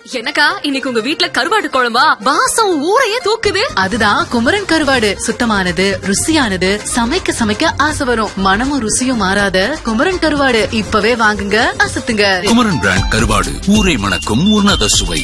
எனக்கா இன்னைக்கு உங்க வீட்ல கருவாடு குழம்பா வாசம் ஊரையே தூக்குது அதுதான் குமரன் கருவாடு சுத்தமானது ருசியானது சமைக்க சமைக்க ஆசை வரும் மனமும் ருசியும் மாறாத குமரன் கருவாடு இப்பவே வாங்குங்க அசத்துங்க குமரன் பிராண்ட் கருவாடு ஊரை மணக்கும் உன்னத சுவை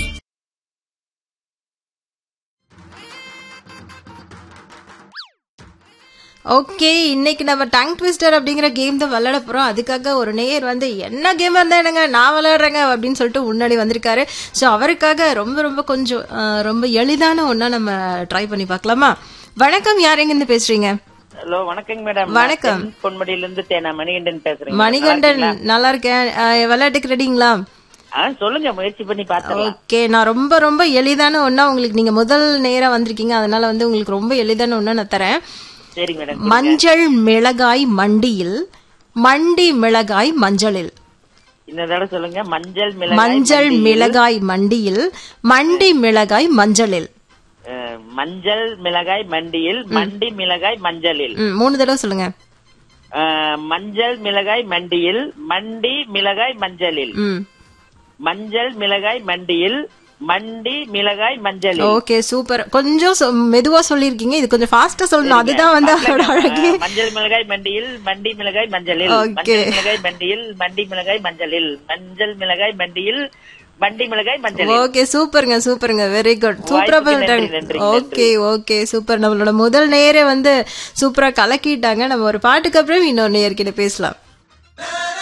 ஓகே இன்னைக்கு நம்ம டங் ட்விஸ்டர் அப்படிங்கிற கேம் தான் விளையாட போறோம் அதுக்காக ஒரு நேயர் வந்து என்ன கேம் இருந்தா என்னங்க நான் விளையாடுறேங்க அப்படின்னு சொல்லிட்டு முன்னாடி வந்திருக்காரு ஸோ அவருக்காக ரொம்ப ரொம்ப கொஞ்சம் அஹ், ரொம்ப எளிதான ஒண்ணா நம்ம ட்ரை பண்ணி பார்க்கலாமா வணக்கம் யார் எங்க இருந்து பேசுறீங்க ஹலோ வணக்கங்க மேடம் வணக்கம். நான் பொன்மடியில இருந்து தேனா மணிகண்டன் பேசுறேன் மணிகண்டன் நல்லா இருக்கேன் அஹ், விளையாட்டுக்கு ரெடிங்களா ஆ சொல்லுங்க முயற்சி பண்ணி பாத்துக்கலாம் ஓகே நான் ரொம்ப ரொம்ப எளிதான ஒண்ணா உங்களுக்கு நீங்க முதல் நேரா வந்திருக்கீங்க அதனால வந்து உங்களுக்கு ரொம்ப எளிதான ஒண்ணா நான் தரேன் சரி மேடம் மஞ்சள் மிளகாய் மண்டியில் மண்டி மிளகாய் மஞ்சளில் இந்த தடவை சொல்லுங்க மஞ்சள் மிளகாய் மஞ்சள் மண்டியில், மிளகாய் மண்டியில் மண்டி மிளகாய் மஞ்சளில் அஹ், மஞ்சள் மிளகாய் மண்டியில் மண்டி மிளகாய் மஞ்சளில் ம், மூணு தடவை சொல்லுங்க அஹ், மஞ்சள் மிளகாய் மண்டியில் மண்டி மிளகாய் மஞ்சளில் ம் மஞ்சள் மிளகாய் மண்டியில் மண்டி மிளகாய் மஞ்சளில் ஓகே சூப்பர் கொஞ்சம் சொ- மெதுவா சொல்லிருக்கீங்க இது கொஞ்சம் ஃபாஸ்டா சொல்லணும் அதுதான் வந்து அவரோட அழகு அஹ், மஞ்சள் மிளகாய் மண்டியில் மண்டி மிளகாய் மஞ்சளில் Okay. மஞ்சள் மிளகாய் மண்டியில் மண்டி மிளகாய் மஞ்சளில் மஞ்சள் மிளகாய் மண்டியில் மண்டி மிளகாய் மஞ்சளில் ஓகே சூப்பருங்க சூப்பருங்க வெரி குட் சூப்பரா வாய்ப்புக்கு நன்றி, நன்றி, ஓகே ஓகே சூப்பர் நம்மளோட முதல் நேரே வந்து சூப்பரா கலக்கிட்டாங்க நம்ம ஒரு பாட்டுக்கு அப்புறம் இன்னொரு நேர்கிட்ட பேசலாம்